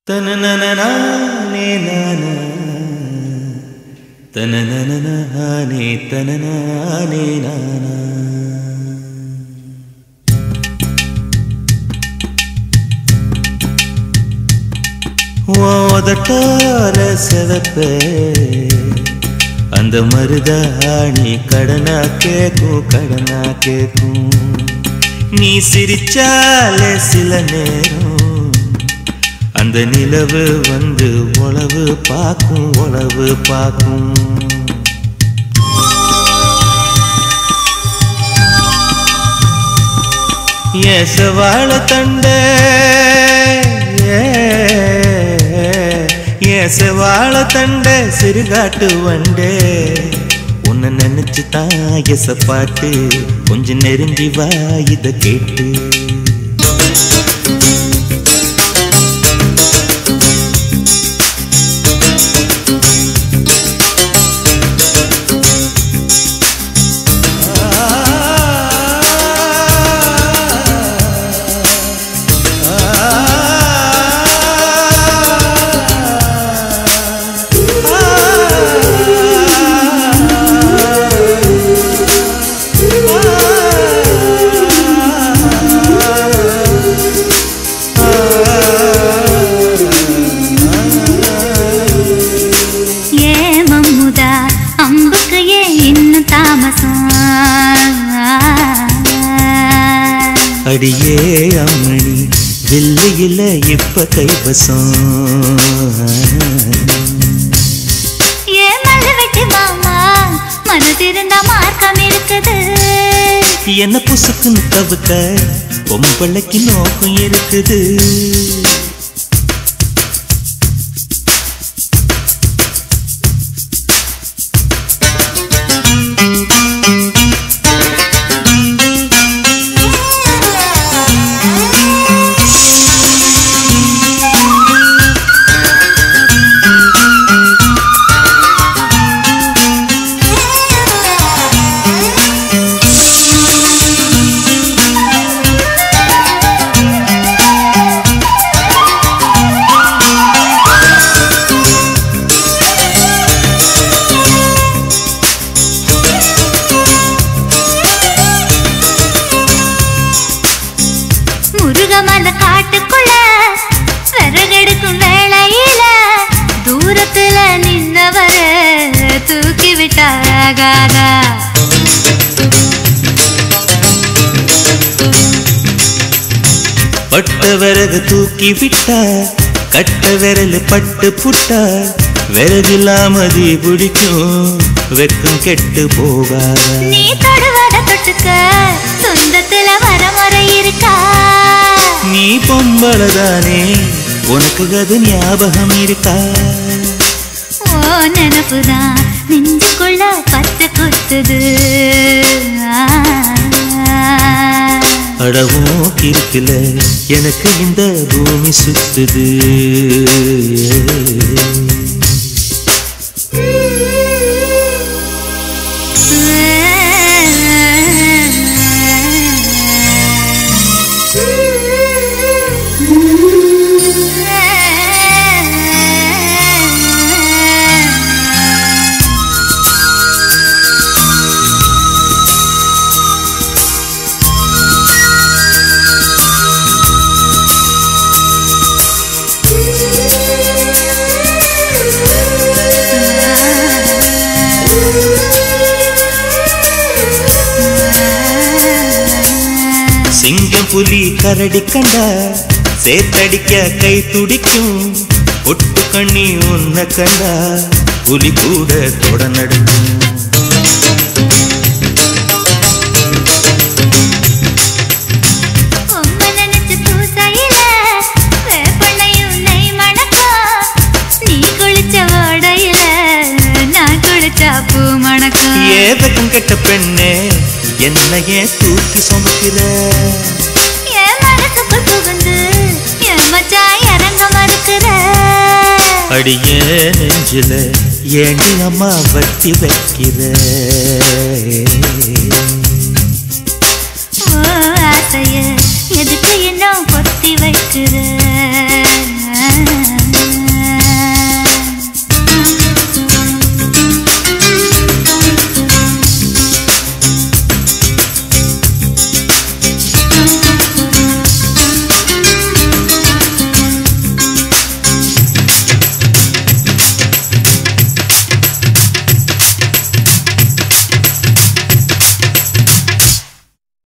தனனனனானே நானா தனனனனானே தனனானே நானா ஓதட்டார செவப்ப அந்த மருதாணி கடனா கேக்கும் கடனா கேக்கும் நீ சிரிச்சாலே சில நேரம் அந்த நிலவு வந்து உளவு பார்க்கும் உளவு பார்க்கும் ஏசவாழ தண்ட ஏசவாழ தண்ட சிறுகாட்டு வண்டே உன்னை நினைச்சு தான் எச பாட்டு கொஞ்சம் நெருங்கி வா இத கேட்டு ஏ மம்முதா அம்புக்கு ஏன் இன்னும் தாமசம் அடியே அம்மணி வில்லையில இப்ப கைவசம் ஏ மல்ல வெட்டி மாமா மனதிருந்தா மார்க்கம் இருக்குது என்ன புசுக்குன்னு தவிக்க பொம்பளைக்கு நோக்கம் இருக்குது முருகமல காட்டுக்குள்ள விறகெடுக்கும் வேளையில தூரத்துல நின்னவர தூக்கி விட்டாகாதா பட்ட விறகு தூக்கி விட்டா கட்ட விரல் பட்டு புட்டா விறகில்லாமதி பிடிக்கும் வெக்கம் கெட்டு போகாத நீ தொடுவத தொட்டுக்க சொந்தத்துல வரமுறை இருக்கா நீ பொம்பளதானே உனக்கு அது ஞாபகம் இருக்கா ஓ நினப்புதான் நெஞ்சுக்குள்ள பத்து குத்துது அடவும் கிருக்கல எனக்கு இந்த பூமி சுத்துது சிங்கம் புலி கரடி கண்டா சேத்தடிக்க கை துடிக்கும் ஒட்டு கண்ணி உன்னை கண்டா புலி கூட தொட நடுக்கும் உம்மை நினைச்சு பூசையில வேப்பெண்ணையும் நெய் மணக்கும். நீ குளிச்ச ஓடையில நான் குளிச்சா பூ மணக்கும். ஏதக்கும் கெட்ட பெண்ணே என்னையே தூக்கி சுமக்கிற என் மனசுக்குள் புகுந்து என் மச்சான் இறங்க மறுக்கிற. அடியே நெஞ்சில ஏண்டி அம்மா வட்டி வைக்கிற ஓ ஆசைய எதுக்கு இன்னும் பொத்தி வைக்கிற